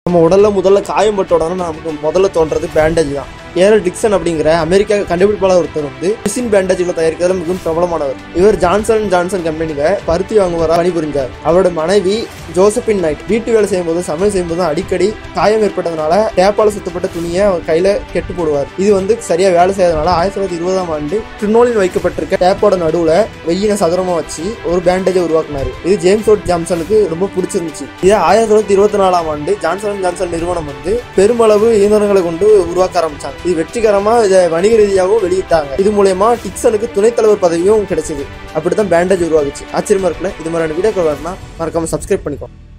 நம்ம உடல்ல முதல்ல காயம் பட்ட உடனே நமக்கு முதல்ல தோன்றது பேண்டேஜ் தான் ஏரல் டிக்சன் அப்படிங்கிற அமெரிக்கா கண்டுபிடிப்பாளர் ஒருத்தர் வந்து மிஷின் பேண்டேஜ்களை தயாரிக்கிறதுல மிகவும் பிரபலமானவர் இவர் ஜான்சன் அண்ட் ஜான்சன் கம்பெனில பருத்தி வாங்குவரா பணிபுரிஞ்சார் அவரோட மனைவி ஜோசபின் நைட் வீட்டு வேலை செய்யும்போது சமையல் செய்யும்போது அடிக்கடி காயம் ஏற்பட்டதுனால டேப்பால சுத்தப்பட்ட துணியை அவர் கையில கெட்டு போடுவார் இது வந்து சரியா வேலை செய்யறதுனால ஆயிரத்தி தொள்ளாயிரத்தி இருபதாம் ஆண்டு ட்ரினோலின் வைக்கப்பட்டிருக்க டேப்போட நடுவுல வெயின சதுரமா வச்சு ஒரு பேண்டேஜை உருவாக்குனாரு இது ஜேம்ஸ் ஓட் ஜான்சனுக்கு ரொம்ப பிடிச்சிருந்துச்சு இது ஆயிரத்தி தொள்ளாயிரத்தி இருபத்தி நாலாம் ஆண்டு ஜான்சன் அண்ட் ஜான்சன் நிறுவனம் வந்து பெருமளவு இயந்திரங்களை கொண்டு உருவாக்க ஆரம்பிச்சாங்க இது வெற்றிகரமா இதை வணிக ரீதியாகவும் வெளியிட்டாங்க இது மூலயமா டிக்சனுக்கு துணைத் தலைவர் பதவியும் கிடைச்சது அப்படித்தான் பேண்டேஜ் உருவாகுச்சு ஆச்சரியமா இருக்குல்ல இது மாதிரியான வீடியோக்கள் வரணும்னா மறக்காம சப்ஸ்கிரைப் பண்ணிக்கோ